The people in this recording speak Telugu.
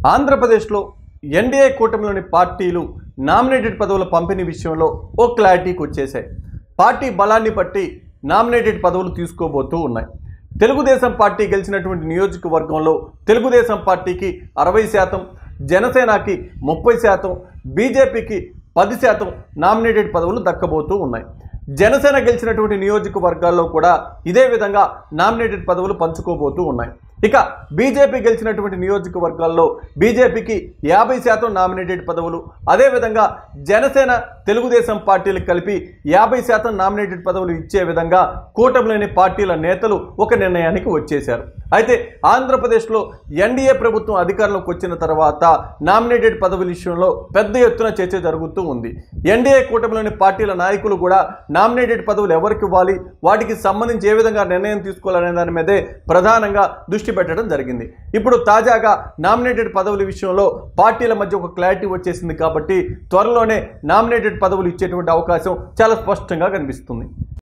ఆంధ్రప్రదేశ్లో ఎన్డీఏ కూటమిలోని పార్టీలు నామినేటెడ్ పదవుల పంపిణీ విషయంలో ఓ క్లారిటీకి వచ్చేసాయి పార్టీ బలాన్ని బట్టి నామినేటెడ్ పదవులు తీసుకోబోతూ ఉన్నాయి తెలుగుదేశం పార్టీ గెలిచినటువంటి నియోజకవర్గంలో తెలుగుదేశం పార్టీకి అరవై శాతం జనసేనకి ముప్పై శాతం బీజేపీకి పది శాతం నామినేటెడ్ పదవులు దక్కబోతూ ఉన్నాయి జనసేన గెలిచినటువంటి నియోజకవర్గాల్లో కూడా ఇదే విధంగా నామినేటెడ్ పదవులు పంచుకోబోతూ ఉన్నాయి ఇక బీజేపీ గెలిచినటువంటి నియోజకవర్గాల్లో బీజేపీకి యాభై శాతం నామినేటెడ్ పదవులు అదేవిధంగా జనసేన తెలుగుదేశం పార్టీలకు కలిపి యాభై శాతం నామినేటెడ్ పదవులు ఇచ్చే విధంగా కూటమిలోని పార్టీల నేతలు ఒక నిర్ణయానికి వచ్చేశారు అయితే ఆంధ్రప్రదేశ్లో ఎన్డీఏ ప్రభుత్వం అధికారంలోకి వచ్చిన తర్వాత నామినేటెడ్ పదవుల విషయంలో పెద్ద ఎత్తున చర్చ జరుగుతూ ఉంది ఎన్డీఏ కూటమిలోని పార్టీల నాయకులు కూడా నామినేటెడ్ పదవులు ఎవరికి ఇవ్వాలి వాటికి సంబంధించి ఏ విధంగా నిర్ణయం తీసుకోవాలనే దాని మీదే ప్రధానంగా దృష్టి పెట్టడం జరిగింది ఇప్పుడు తాజాగా నామినేటెడ్ పదవుల విషయంలో పార్టీల మధ్య ఒక క్లారిటీ వచ్చేసింది కాబట్టి త్వరలోనే నామినేటెడ్ పదవులు ఇచ్చేటువంటి అవకాశం చాలా స్పష్టంగా కనిపిస్తుంది